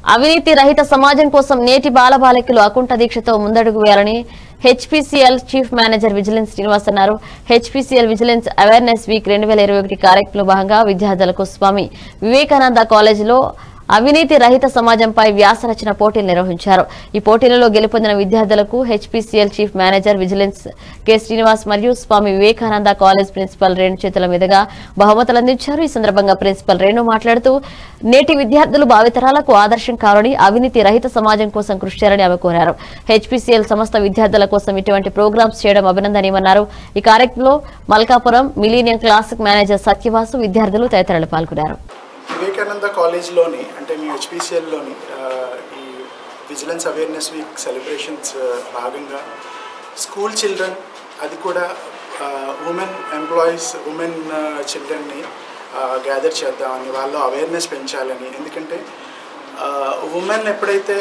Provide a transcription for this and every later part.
అవినీతి రహిత సమాజం కోసం నేటి బాలబాలికలు అకుంఠ దీక్షతో ముందడుగు వేయాలని HPCL chief manager vigilance Srinivas అన్నారు హెచ్పీసీఎల్ విజిలెన్స్ అవేర్నెస్ వీక్ రెండు వేల ఇరవై ఒకటి కార్యక్రమంలో భాగంగా విద్యార్థులకు స్వామి వివేకానంద కాలేజీలో అవినీతి రహిత సమాజంపై వ్యాస రచన పోటీలు నిర్వహించారు ఈ పోటీలలో గెలుపొందిన విద్యార్థులకు HPCL chief manager vigilance K Srinivas మరియు స్వామి వివేకానంద కాలేజ్ ప్రిన్సిపల్ రేణు చేతుల మీదుగా బహుమతులు అందించారు ఈ సందర్భంగా ప్రిన్సిపల్ రేణు మాట్లాడుతూ నేటి విద్యార్థులు భావితరాలకు ఆదర్శం కావాలని అవినీతి రహిత సమాజం కోసం కృషి చేయాలని ఆమె కోరారు హెచ్పీసీఎల్ సంస్థ విద్యార్థుల కోసం ఇటువంటి ప్రోగ్రామ్స్ చేయడం అభినందనీయమన్నారు ఈ కార్యక్రమంలో Malkapuram millennium classic manager Satyavasu విద్యార్థులు తదితరులు పాల్గొన్నారు వివేకానంద కాలేజ్లోని అంటే మీ హెచ్పిసిఎల్లోని ఈ విజిలెన్స్ అవేర్నెస్ వీక్ సెలబ్రేషన్స్ భాగంగా స్కూల్ చిల్డ్రన్ అది కూడా ఉమెన్ ఎంప్లాయీస్ ఉమెన్ చిల్డ్రన్ని గ్యాదర్ చేద్దామని వాళ్ళు అవేర్నెస్ పెంచాలని ఎందుకంటే ఉమెన్ ఎప్పుడైతే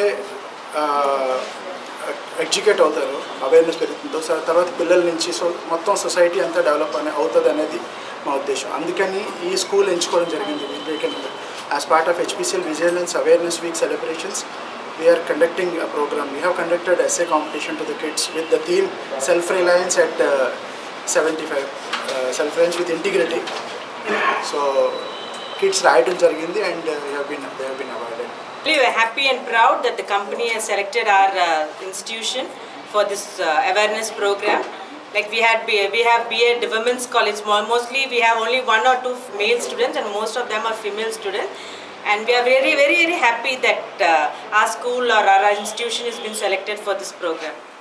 ఎడ్యుకేట్ అవుతారో అవేర్నెస్ పెరుగుతుందో సో తర్వాత పిల్లల నుంచి సో మొత్తం సొసైటీ అంతా డెవలప్ అనే అవుతుంది అనేది మా ఉద్దేశం అందుకని ఈ స్కూల్ ఎంచుకోవడం జరిగింది Vivekananda as part of HPCL vigilance awareness week celebrations we are conducting a program. We have conducted essay competition to the kids with the theme self-reliance at uh, 75, uh, self-reliance with integrity. So kids రాయటం జరిగింది and uh, we have been, they have been awarded. We are happy and proud that the company has selected our uh, institution for this uh, awareness program. Like we had, B- we have B.Ed Women's College. Mo- Mostly we have only one or two male students, and most of them are female students. And we are very, very, very happy that uh, our school or our institution has been selected for this program.